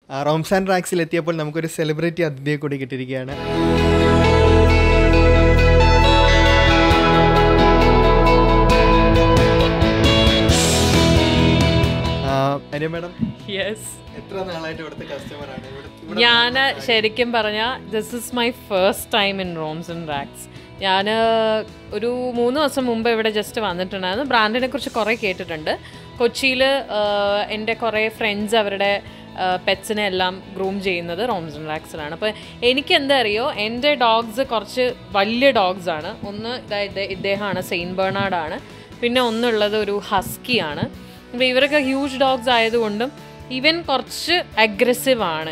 ആ, റോംസാൻ റാക്സിൽ എത്തിയപ്പോൾ നമുക്കൊരു സെലിബ്രിറ്റി അതിഥിയെ കൂടി കിട്ടിയിരിക്കുകയാണ് ആ, അനിയ മാഡം യെസ് എത്ര നാളായിട്ട് ഇവിടുത്തെ കസ്റ്റമറാണ് ഇവിടെ ഞാൻ ശരിക്കും പറഞ്ഞാൽ this is my first time in rooms and racks ഞാൻ ഒരു മൂന്ന് ദിവസം മുമ്പ് ഇവിടെ ജസ്റ്റ് വന്നിട്ടുണ്ടായിരുന്നു ബ്രാൻഡിനെ കുറിച്ച് കുറേ കേട്ടിട്ടുണ്ട് കൊച്ചിയിൽ എൻ്റെ കുറേ ഫ്രണ്ട്സ് അവരുടെ പെറ്റ്സിനെ എല്ലാം ഗ്രൂം ചെയ്യുന്നത് റോംസ് ആൻഡ് റാക്സിലാണ് അപ്പോൾ എനിക്ക് എന്താ അറിയോ എൻ്റെ ഡോഗ്സ് കുറച്ച് വലിയ ഡോഗ്സ് ആണ് ഒന്ന് ഇതാ ഇത് ഇദ്ദേഹമാണ് സെയിൻറ്റ് ബേർണാർഡാണ് പിന്നെ ഒന്നുള്ളത് ഒരു ഹസ്കിയാണ് അപ്പോൾ ഇവരൊക്കെ ഹ്യൂജ് ഡോഗ്സ് ആയതുകൊണ്ടും ഇവൻ കുറച്ച് അഗ്രസീവ് ആണ്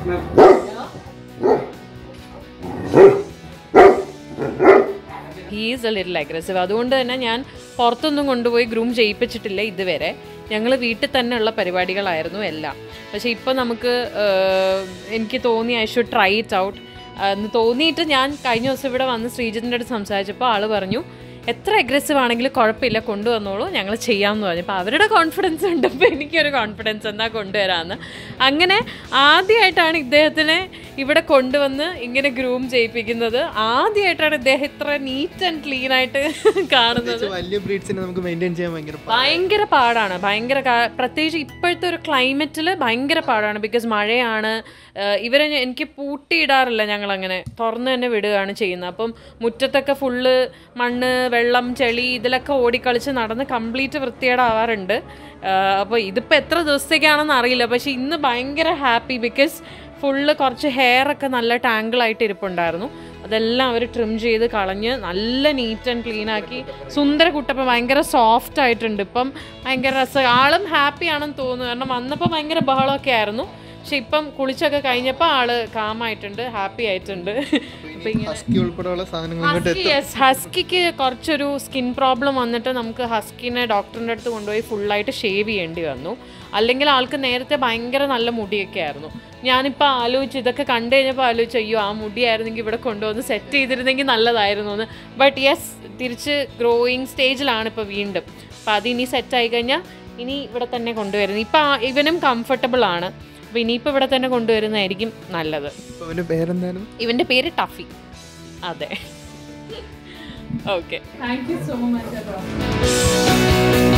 ഹീസ് എ ലിറ്റിൽ അഗ്രസീവ് അതുകൊണ്ട് തന്നെ ഞാൻ പുറത്തൊന്നും കൊണ്ടുപോയി ഗ്രൂം ചെയ്യിപ്പിച്ചിട്ടില്ല ഇതുവരെ ഞങ്ങൾ വീട്ടിൽ തന്നെയുള്ള പരിപാടികളായിരുന്നു എല്ലാം പക്ഷേ ഇപ്പം നമുക്ക് ആഹ്, എനിക്ക് തോന്നി I should try it out എന്ന് തോന്നിയിട്ട് ഞാൻ കഴിഞ്ഞ ദിവസം ഇവിടെ വന്ന് ശ്രീജിത്തിൻ്റെ അടുത്ത് സംസാരിച്ചപ്പോൾ ആൾ പറഞ്ഞു എത്ര അഗ്രസീവ് ആണെങ്കിലും കുഴപ്പമില്ല കൊണ്ടുവന്നോളൂ ഞങ്ങൾ ചെയ്യാമെന്ന് പറഞ്ഞു അപ്പോൾ അവരുടെ കോൺഫിഡൻസ് ഉണ്ട് അപ്പോൾ എനിക്കൊരു കോൺഫിഡൻസ് എന്നാൽ കൊണ്ടുവരാമെന്ന് അങ്ങനെ ആദ്യമായിട്ടാണ് ഇദ്ദേഹത്തിനെ ഇവിടെ കൊണ്ടുവന്ന് ഇങ്ങനെ ഗ്രൂം ചെയ്യിപ്പിക്കുന്നത് ആദ്യമായിട്ടാണ് ഇദ്ദേഹം ഇത്ര നീറ്റ് ആൻഡ് ക്ലീൻ ആയിട്ട് കാണുന്നത് വലിയ ബ്രീഡ്സിനെ നമുക്ക് മെയിൻറ്റെയിൻ ചെയ്യാൻ ഭയങ്കര പാ- ഭയങ്കര പാടാണ് ഭയങ്കര കാ- പ്രത്യേകിച്ച് ഇപ്പോഴത്തെ ഒരു ക്ലൈമറ്റിൽ ഭയങ്കര പാടാണ് ബിക്കോസ് മഴയാണ് ഏഹ് ഇവരെ ഞാൻ- എനിക്ക് പൂട്ടിയിടാറില്ല ഞങ്ങൾ അങ്ങനെ തുറന്ന് തന്നെ വിടുകയാണ് ചെയ്യുന്നത് അപ്പം മുറ്റത്തൊക്കെ ഫുള്ള് മണ്ണ് വെള്ളം ചെളി ഇതിലൊക്കെ ഓടിക്കളിച്ച് നടന്ന് കംപ്ലീറ്റ് വൃത്തികേടാവാറുണ്ട് അപ്പോൾ ഇതിപ്പോൾ എത്ര ദിവസത്തേക്കാണെന്ന് അറിയില്ല പക്ഷേ ഇന്ന് ഭയങ്കര ഹാപ്പി ബിക്കോസ് ഫുള്ള് കുറച്ച് ഹെയർ ഒക്കെ നല്ല ടാങ്കിളായിട്ട് ഇരിപ്പുണ്ടായിരുന്നു അതെല്ലാം അവർ ട്രിം ചെയ്ത് കളഞ്ഞ് നല്ല നീറ്റ് ആൻഡ് ക്ലീൻ ആക്കി സുന്ദര കുട്ടപ്പം ഭയങ്കര സോഫ്റ്റ് ആയിട്ടുണ്ട് ഇപ്പം ഭയങ്കര രസം ആളും ഹാപ്പി ആണെന്ന് തോന്നുന്നു കാരണം വന്നപ്പോൾ ഭയങ്കര ബഹളമൊക്കെ ആയിരുന്നു പക്ഷെ ഇപ്പം കുളിച്ചൊക്കെ കഴിഞ്ഞപ്പോൾ ആള് കാമായിട്ടുണ്ട് ഹാപ്പി ആയിട്ടുണ്ട് അപ്പം ഇങ്ങനെ ഹസ്കി ഉൾപ്പെടെയുള്ള സാധനങ്ങൾ ഇങ്ങോട്ട് ഹസ്കി യെസ് ഹസ്കിക്ക് കുറച്ചൊരു സ്കിൻ പ്രോബ്ലം വന്നിട്ട് നമുക്ക് ഹസ്കിനെ ഡോക്ടറിൻ്റെ അടുത്ത് കൊണ്ടുപോയി ഫുള്ളായിട്ട് ഷേവ് ചെയ്യേണ്ടി വന്നു അല്ലെങ്കിൽ ആൾക്ക് നേരത്തെ ഭയങ്കര നല്ല മുടിയൊക്കെ ആയിരുന്നു ഞാനിപ്പോൾ ആലോചിച്ചു ഇതൊക്കെ കണ്ടു കഴിഞ്ഞപ്പോൾ ആലോചിച്ചു അയ്യോ ആ മുടിയായിരുന്നെങ്കിൽ ഇവിടെ കൊണ്ടുവന്ന് സെറ്റ് ചെയ്തിരുന്നെങ്കിൽ നല്ലതായിരുന്നു എന്ന് ബട്ട് യെസ് തിരിച്ച് ഗ്രോയിങ് സ്റ്റേജിലാണ് ഇപ്പോൾ വീണ്ടും അപ്പം അതിനി സെറ്റ് ആയി കഴിഞ്ഞാൽ ഇനി ഇവിടെ തന്നെ കൊണ്ടുവരുന്നത് ഇപ്പം ഇവനും കംഫർട്ടബിൾ ആണ് അപ്പോൾ ഇനിയിപ്പോൾ ഇവിടെ തന്നെ കൊണ്ടുവരുന്നതായിരിക്കും നല്ലത് ഇപ്പൊ അവന്റെ പേരെന്തായാലും ഇവന്റെ പേര് ടഫി അതെ okay thank you so much